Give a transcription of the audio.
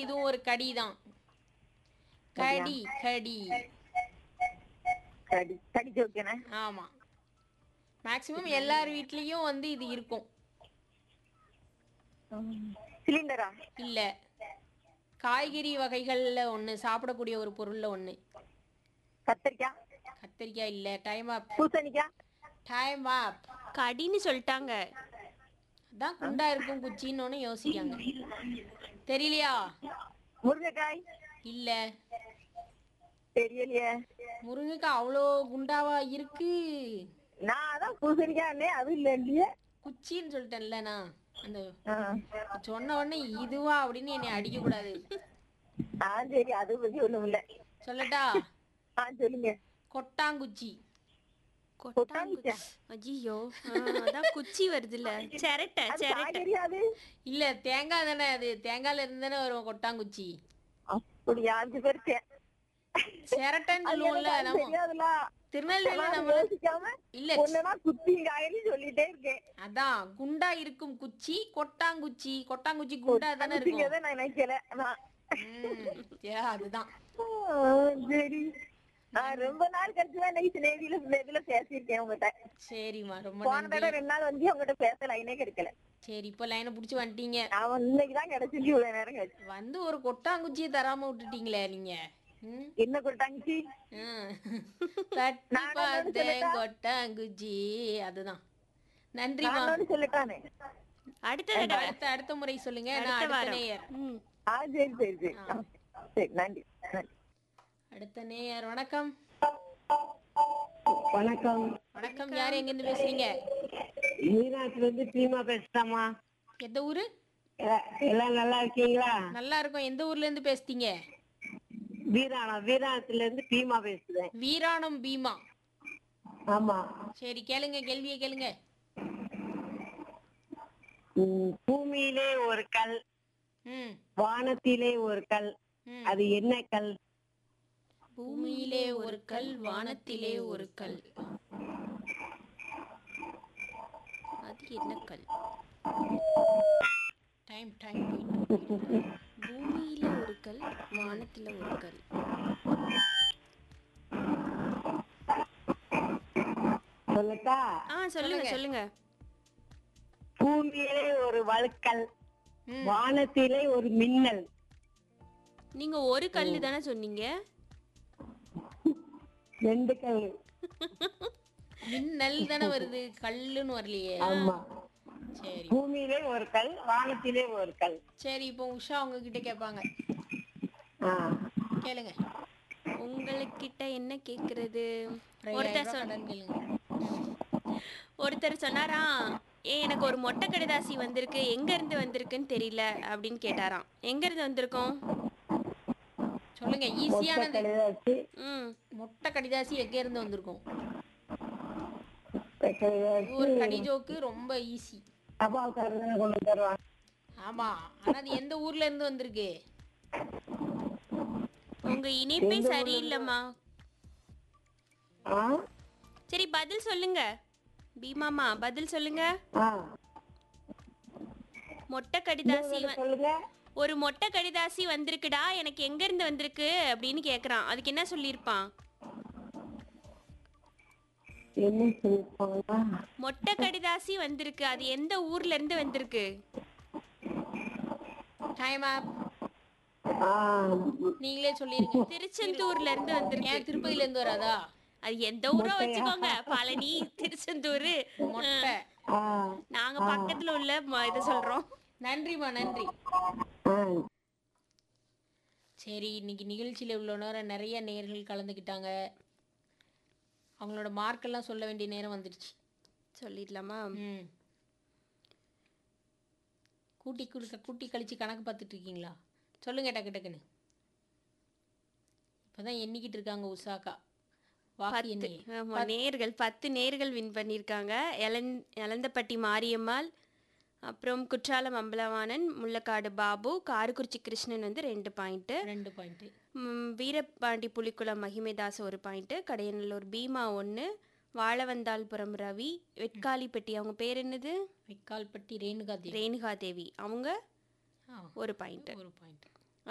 இதுவும் ஒரு கடி தான் கடி கடி கடி கடி ஜோக்கேன ஆமா மேக்சிமம் எல்லார் வீட்லயும் வந்து இது இருக்கும் சிலிண்டரா இல்ல காய்கறி வகைகள்ல ஒண்ணு சாப்பிடக்கூடிய ஒரு பொருள்ல ஒண்ணு கத்திரிக்காய் கத்திரிக்காய் இல்ல டைம் அப் பூசணிக்காய் டைம் அப் கடின்னு சொல்லிட்டாங்க அதான் குண்டா இருக்கும் குச்சின்னு ஒண்ணு யோசிக்காங்க தெரியலையா முருங்கைக்காய் இல்ல தெரியலையே முருங்கைக்காய் அவ்வளோ குண்டாவா இருக்கு நான் அதான் பூசணிக்காய் அது இல்ல இல்லையே குச்சின்னு சொல்லிட்டேன்ல நான் அந்த ஆ. சொன்ன உடனே இதுவா அப்படின்னு என்னை அடிக்க கூடாது ஆ சரி அது பத்தி ஒண்ணும் இல்ல சொல்லட்டா ஆ சொல்லுங்க கொட்டாங்குச்சி கொட்டாங்குச்சியா? ஐயோ அதான் குச்சி வருதுல்ல சிரட்டை அது சிரட்டை காய்கறி அது இல்ல தேங்காய் தானே அது தேங்காய்ல இருந்து தானே வரும் கொட்டாங்குச்சி அப்படியா அஞ்சு பேர் சே- சிரட்டைன்னு அது சொல்லுவோம்ல எனக்கு அது நம்ம தெரியாதுல திருநெல்வேலியில நான் நம்ம யோசிக்காம இல்ல ஒண்ணுனா குத்தி காயின்னு சொல்லிட்டே இருக்கேன் அதான் குண்டா இருக்கும் குச்சி கொட்டாங்குச்சி கொட்டாங்குச்சி குண்டா தானே இருக்கும் குத்திங்கதை நான் நினைக்கல நான். ம், ஏ, அதுதான் ஆ, சரி நான் ரொம்ப நாள் கழிச்சு தான் நைட் நேவில இதுல பேசியிருக்கேன் உங்ககிட்ட சரிம்மா ரொம்ப போன நன்றி தடவை ரெண்டு நாள் வந்து உங்ககிட்ட பேச லைனே கிடைக்கல சரி இப்ப லைனை புடிச்சு வந்துட்டீங்க அவன் இன்னைக்கு தான் கிடைச்சிருக்கு இவ்வளவு நேரம் கழிச்சு வந்து ஒரு கொட்டாங்குச்சியை தராம விட்டுட்டீங்களே நீங்க ம் என்ன கொடுத்தாங்கச்சி ம். தட்டி நான் ஒண்ணு பார்த்தேன் சொல்லட்டா? கொட்டாங்குச்சி அதுதான் நன்றிமா நான் ஒண்ணு சொல்லட்டானே அடுத்த தடவை அடுத்த அடுத்த முறை சொல்லுங்க நான் அடுத்த அடுத்த வாரம் நேயர் ம். ஆ சரி சரி சரி ஆ, சரி நன்றி நன்றி அடுத்த நேயர் வணக்கம் வணக்கம் வணக்கம் யார் எங்க இருந்து பேசுறீங்க மீனாட்சில இருந்து பீமா பேசுறாமா எந்த ஊரு எல்லாம் நல்லா இருக்கீங்களா நல்லா இருக்கும் எந்த ஊர்ல இருந்து பேசுறீங்க வீராணம் வீராணத்துல இருந்து பீமா பேசுறேன் வீராணம் பீமா ஆமா சரி கேளுங்க கேள்வியை கேளுங்க ம், பூமியிலே ஒரு கல் ம் வானத்திலே ஒரு கல் ம். அது என்ன கல் பூமியிலே ஒரு கல் வானத்திலே ஒரு கல் அது என்ன கல் டைம் டைம் போயிட்டு பூமியில ஒரு கல் வானத்துல ஒரு கல் சொல்லட்டா ஆ சொல்லுங்க சொல்லுங்க பூமியிலே ஒரு வழுக்கல் ம். வானத்திலே ஒரு மின்னல் நீங்க ஒரு கல்லு தானே சொன்னீங்க ரெண்டு கல் மின்னல் தானே வருது கல்லுன்னு வரலையே ஆமா சரி பூமியிலே ஒரு கல் வானத்திலே ஒரு கல் சரி இப்போ உஷா உங்ககிட்ட கேட்பாங்க ஆ கேளுங்க உங்களுக்கிட்ட என்ன கேக்குறது ஒரு ஒருத்தர் சொன்ன கடன் கேளுங்க ஒருத்தர் சொன்னாராம் ஏ எனக்கு ஒரு மொட்டை கடிதாசி வந்திருக்கு எங்க இருந்து வந்திருக்குன்னு தெரியல அப்படின்னு கேட்டாராம் எங்க இருந்து வந்திருக்கோம் சொல்லுங்க ஈஸியானது கழுதாச்சு ம் மொட்டை கடிதாசி எங்க இருந்து வந்திருக்கும் கழுதாச்சு ஒரு கடிஜோக்கு ரொம்ப ஈஸி தபால்காரங்க கொண்டு தருவாங்க ஆமா ஆனா அது எந்த ஊர்ல இருந்து வந்திருக்கு உங்க இணைப்பே சரியில்லைம்மா ஆ சரி பதில் சொல்லுங்க பீமாமா பதில் சொல்லுங்க ஆ மொட்டை கடிதாசி வ- சொல்லுங்க ஒரு மொட்டை கடிதாசி வந்திருக்குடா எனக்கு எங்க இருந்து வந்திருக்கு அப்படின்னு கேக்குறான் அதுக்கு என்ன சொல்லியிருப்பான் என்ன சொல்லிருப்பாங்களா மொட்டை கடிதாசி வந்திருக்கு அது எந்த ஊர்ல இருந்து வந்திருக்கு டைம் ஆப் ஆ நீங்களே சொல்லிருங்க திருச்செந்தூர்ல இருந்து வந்திருக்கு ஏன் திருப்பதில இருந்து வராதா அது எந்த ஊரோ வச்சுக்கோங்க பழனி திருச்செந்தூர் மொட்டை ஆ நாங்க பக்கத்துல உள்ள ம- இதை சொல்றோம் நன்றிம்மா நன்றி ஆ சரி இன்னைக்கு நிகழ்ச்சியில் இவ்வளோ நேரம் நிறைய நேயர்கள் கலந்துக்கிட்டாங்க அவங்களோட மார்க்கெல்லாம் சொல்ல வேண்டிய நேரம் வந்துடுச்சு சொல்லிடலாமா ம் கூட்டி கொடுக்க கூட்டி கழிச்சு கணக்கு பார்த்துட்டு இருக்கீங்களா சொல்லுங்க டக்கு டக்குன்னு இப்போதான் எண்ணிக்கிட்டு இருக்காங்க உஷாக்கா வாக்கு எண்ணி ஆமா, நேர்கள் பத்து நேர்கள் வின் பண்ணியிருக்காங்க எலந் எலந்தப்பட்டி மாரியம்மாள் அப்புறம் குற்றாலம் அம்பலவாணன் முள்ளக்காடு பாபு காரக்குறிச்சி கிருஷ்ணன் வந்து ரெண்டு பாயிண்ட்டு ரெண்டு பாயிண்ட்டு வீரபாண்டி புலிக்குளம் மகிமைதாஸ் ஒரு பாயிண்ட்டு கடையநல்லூர் பீமா ஒன்று வாழவந்தாள்புரம் ரவி வெட்காலிப்பட்டி அவங்க பேர் என்னது வெக்கால்பட்டி ரேணுகா தேவி ரேணுகா தேவி அவங்க ஆ ஒரு பாயிண்ட்டு ஒரு பாயிண்ட்